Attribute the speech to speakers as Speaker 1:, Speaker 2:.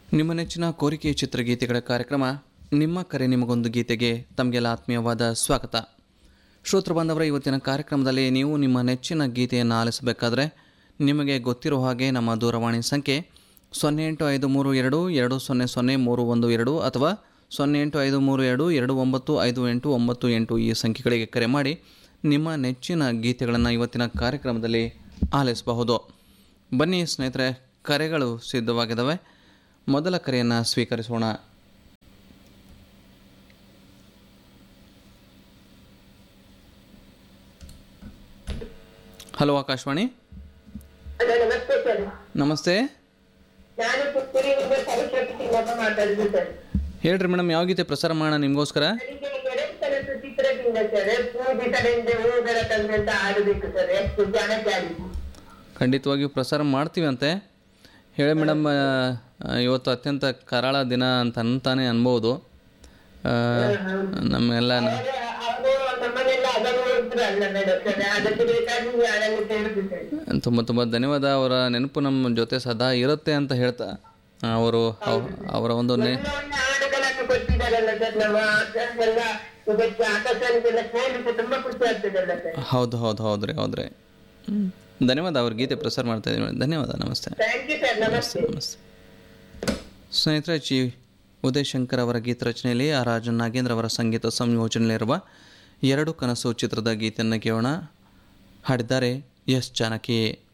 Speaker 1: ನಿಮ್ಮ ನೆಚ್ಚಿನ ಕೋರಿಕೆ ಚಿತ್ರಗೀತೆಗಳ ಕಾರ್ಯಕ್ರಮ ನಿಮ್ಮ ಕರೆ ನಿಮಗೊಂದು ಗೀತೆಗೆ ತಮಗೆಲ್ಲ ಆತ್ಮೀಯವಾದ ಸ್ವಾಗತ ಶ್ರೋತೃ ಬಾಂಧವರ ಇವತ್ತಿನ ಕಾರ್ಯಕ್ರಮದಲ್ಲಿ ನೀವು ನಿಮ್ಮ ನೆಚ್ಚಿನ ಗೀತೆಯನ್ನು ಆಲಿಸಬೇಕಾದ್ರೆ ನಿಮಗೆ ಗೊತ್ತಿರೋ ಹಾಗೆ ನಮ್ಮ ದೂರವಾಣಿ ಸಂಖ್ಯೆ ಸೊನ್ನೆ ಎಂಟು ಐದು ಮೂರು ಎರಡು ಎರಡು ಸೊನ್ನೆ ಸೊನ್ನೆ ಮೂರು ಒಂದು ಎರಡು ಅಥವಾ ಸೊನ್ನೆ ಎಂಟು ಐದು ಮೂರು ಎರಡು ಎರಡು ಒಂಬತ್ತು ಐದು ಎಂಟು ಒಂಬತ್ತು ಎಂಟು ಈ ಸಂಖ್ಯೆಗಳಿಗೆ ಕರೆ ಮಾಡಿ ನಿಮ್ಮ ನೆಚ್ಚಿನ ಗೀತೆಗಳನ್ನು ಇವತ್ತಿನ ಕಾರ್ಯಕ್ರಮದಲ್ಲಿ ಆಲಿಸಬಹುದು ಬನ್ನಿ ಸ್ನೇಹಿತರೆ ಕರೆಗಳು ಸಿದ್ಧವಾಗಿದ್ದಾವೆ ಮೊದಲ ಕರೆಯನ್ನು ಸ್ವೀಕರಿಸೋಣ ಹಲೋ ಆಕಾಶವಾಣಿ
Speaker 2: ಹಲೋ ನಮಸ್ತೆ ಸರ್
Speaker 1: ನಮಸ್ತೆ
Speaker 2: ನಾನು ಪುತ್ತೂರಿನಿಂದ ಸರಸ್ವತಿ ತಿಮ್ಮಪ್ಪ ಮಾತಾಡುದು ಸರ್
Speaker 1: ಹೇಳ್ರಿ ಮೇಡಮ್ ಯಾವ ಗೀತೆ ಪ್ರಸಾರ ಮಾಡೋಣ ನಿಮಗೋಸ್ಕರ
Speaker 2: ನನಗೆ ಎರಡು ಕನಸು ಚಿತ್ರದಿಂದ ಸರ್ ಪೂಜಿತರೆಂದು ಹೂಗಳ ತಂದಂತ ಆಡಬೇಕು ಸರ್ ಎಷ್ಟು ಜಾಣಕಾರಿ
Speaker 1: ಖಂಡಿತವಾಗಿಯೂ ಪ್ರಸಾರ ಮಾಡ್ತೀವಿ ಅಂತೆ ಹೇಳಿ ಮೇಡಮ್ ಇವತ್ತು ಅತ್ಯಂತ ಕರಾಳ ದಿನ ಅಂತ ಅಂತಾನೆ ಅನ್ಬೋದು ಆ, ನಮ್ಮೆಲ್ಲ ನ-
Speaker 2: ಅವರು ನಮ್ಮನೆಲ್ಲ ಅದನ್ನು ಅಲ್ಲ ಮೇಡಮ್ ಸರ್ ಅದಕ್ಕೆ ಬೇಕಾಗಿ ಯಾರನ್ನು ಕೇಳುದು ಸರ್
Speaker 1: ತುಂಬ ತುಂಬ ಧನ್ಯವಾದ ಅವರ ನೆನಪು ನಮ್ಮ ಜೊತೆ ಸದಾ ಇರುತ್ತೆ ಅಂತ ಹೇಳ್ತಾ ಅವರು ಅವ್- ಅವರ ಒಂದು ನೆ
Speaker 2: ಒಳ್ಳೆ ಒಳ್ಳೆ ಹಾಡುಗಳನ್ನು ಕೊಟ್ಟಿದ್ದಾರಲ್ಲ ಸರ್ ನಮ್ಮ ಎಲ್ಲ ಇದಕ್ಕೆ ಆಕಾಶವಾಣಿಗೆಲ್ಲ ಕೇಳಲಿಕ್ಕೆ ತುಂಬಾ ಖುಷಿ ಆಗ್ತದಲ್ಲ ಸರ್
Speaker 1: ಹೌದು ಹೌದು ಹೌದ್ರಿ ಹೌದ್ರಿ ಹ್ಮ್. ಧನ್ಯವಾದ ಅವ್ರ ಗೀತೆ ಪ್ರಸಾರ ಮಾಡ್ತಾ ಇದ್ದೀವಿ ಧನ್ಯವಾದ ನಮಸ್ತೆ
Speaker 2: ಥ್ಯಾಂಕ್ ಯು ಸರ್ ನಮಸ್ತೆ
Speaker 1: ನಮಸ್ತೆ ಸ್ನೇಹಿತರೆ ಜಿ ಉದಯ್ ಶಂಕರ್ ಅವರ ಗೀತ ರಚನೆಯಲ್ಲಿ ಆ ರಾಜನ್ ನಾಗೇಂದ್ರ ಅವರ ಸಂಗೀತ ಸಂಯೋಜನೆಯಲ್ಲಿರುವ ಎರಡು ಕನಸು ಚಿತ್ರದ ಗೀತೆಯನ್ನು ಕೇಳೋಣ ಹಾಡಿದ್ದಾರೆ ಎಸ್ ಜಾನಕಿ